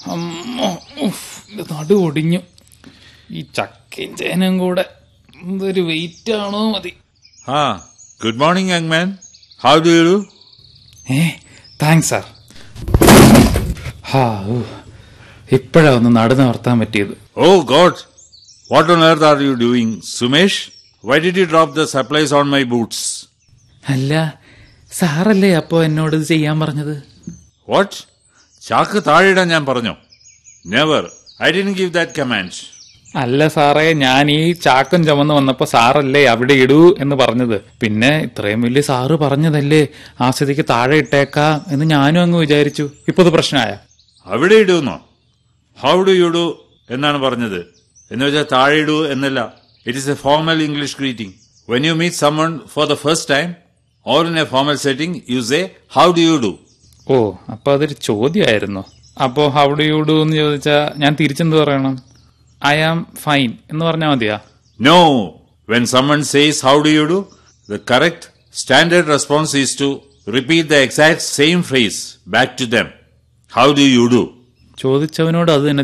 അമ്മോ, ഉഫ്, ഇത് നടു ഒടിഞ്ഞു ഈ ചക്കയും ചേനയും കൂടെ എന്തൊരു വെയിറ്റ് ആണോ മതി Ah, good morning, young man. How do you do? ഏ താങ്ക്സ് സാർ ഹാ ഇപ്പോഴാ ഒന്ന് നടു നിവർത്താൻ പറ്റിയത് Oh, God. What on earth are you doing, Sumesh? Why did you drop the supplies on my boots? അല്ല സാറല്ലേ അപ്പോ എന്നോട് ഇത് ചെയ്യാൻ പറഞ്ഞത് What? ചാക്ക് താഴെയിടാൻ ഞാൻ പറഞ്ഞോ never I didn't give that command അല്ല സാറേ ഞാൻ ഈ ചാക്കം ചുമന്ന് വന്നപ്പോ സാറല്ലേ അവിടെ ഇടൂ എന്ന് പറഞ്ഞത് പിന്നെ ഇത്രയും വലിയ സാറ് പറഞ്ഞതല്ലേ ആ സ്ഥിതിക്ക് താഴെ ഇട്ടേക്കാം എന്ന് ഞാനും അങ്ങ് വിചാരിച്ചു ഇപ്പൊ ഇത് പ്രശ്നമായ അവിടെ ഇടുന്നോ ഹൗ ഡു യു ഡു എന്നാണ് പറഞ്ഞത് എന്ന് വെച്ചാൽ താഴെ ഇടൂ എന്നല്ല it is a formal English greeting when you meet someone for the first time or in a formal setting you say how do you do ഓ അപ്പൊ അതൊരു ചോദ്യമായിരുന്നു അപ്പോ ഹൗ ഡു യു ഡു എന്ന് ചോദിച്ചാ ഞാൻ തിരിച്ചെന്ത് പറയണം ഐ ആം ഫൈൻ എന്ന് പറഞ്ഞാൽ മതിയാ No. When someone says, How do you do? the correct standard response is to repeat the exact same phrase back to them. How do you do? ചോദിച്ചവനോട് അത് തന്നെ